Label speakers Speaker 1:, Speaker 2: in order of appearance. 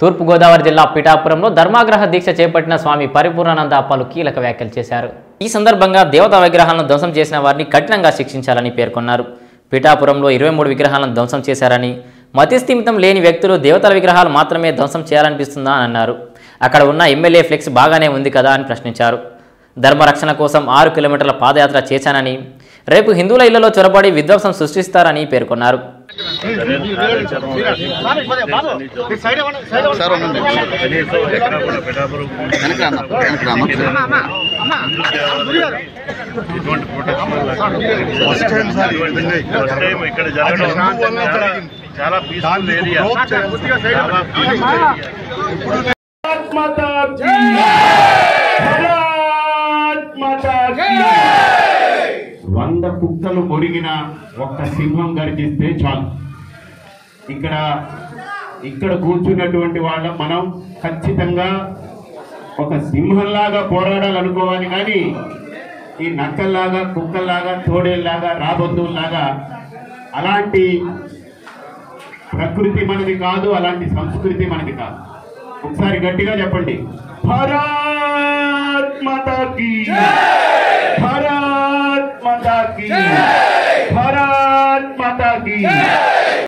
Speaker 1: తూర్పుగోదావరి జిల్లా పిఠాపురంలో ధర్మాగ్రహ దీక్ష చేపట్టిన స్వామి పరిపూర్ణానంద పలు కీలక వ్యాఖ్యలు చేశారు ఈ సందర్భంగా దేవతా విగ్రహాలను ధ్వంసం చేసిన వారిని కఠినంగా శిక్షించాలని పేర్కొన్నారు పిఠాపురంలో ఇరవై మూడు విగ్రహాలను ధ్వంసం చేశారని మతిస్థిమితం లేని వ్యక్తులు దేవతల విగ్రహాలు మాత్రమే ధ్వంసం చేయాలనిపిస్తుందా అని అన్నారు అక్కడ ఉన్న ఎమ్మెల్యే ఫ్లెక్స్ బాగానే ఉంది కదా అని ప్రశ్నించారు ధర్మరక్షణ కోసం ఆరు కిలోమీటర్ల పాదయాత్ర చేశానని రేపు హిందువుల ఇళ్లలో చొరబడి విధ్వంసం సృష్టిస్తారని పేర్కొన్నారు
Speaker 2: సార్ ఉండండి వెనక్కి రామ్మా, వెనక్కి రామ్మా.
Speaker 3: ఇటువంటి ప్రొటెక్షన్ ఇక్కడ జరగడం చాలా పీస్ఫుల్ ఏరియా చాలా peaceful area.
Speaker 4: వంద కుక్కలు మొరిగిన ఒక్క సింహం గర్జిస్తే చాలు ఇక్కడ ఇక్కడ కూర్చున్నటువంటి వాళ్ళ మనం ఖచ్చితంగా ఒక సింహంలాగా పోరాడాలనుకోవాలి కానీ ఈ నక్కల్లాగా కుక్కల్లాగా తోడేల్లాగా రాబంధువుల్లాగా అలాంటి ప్రకృతి మనది కాదు అలాంటి సంస్కృతి మనది కాదు ఒకసారి గట్టిగా చెప్పండి భారత్ మాతాకి భారత్ మాతాకి భారత్ మాతాకి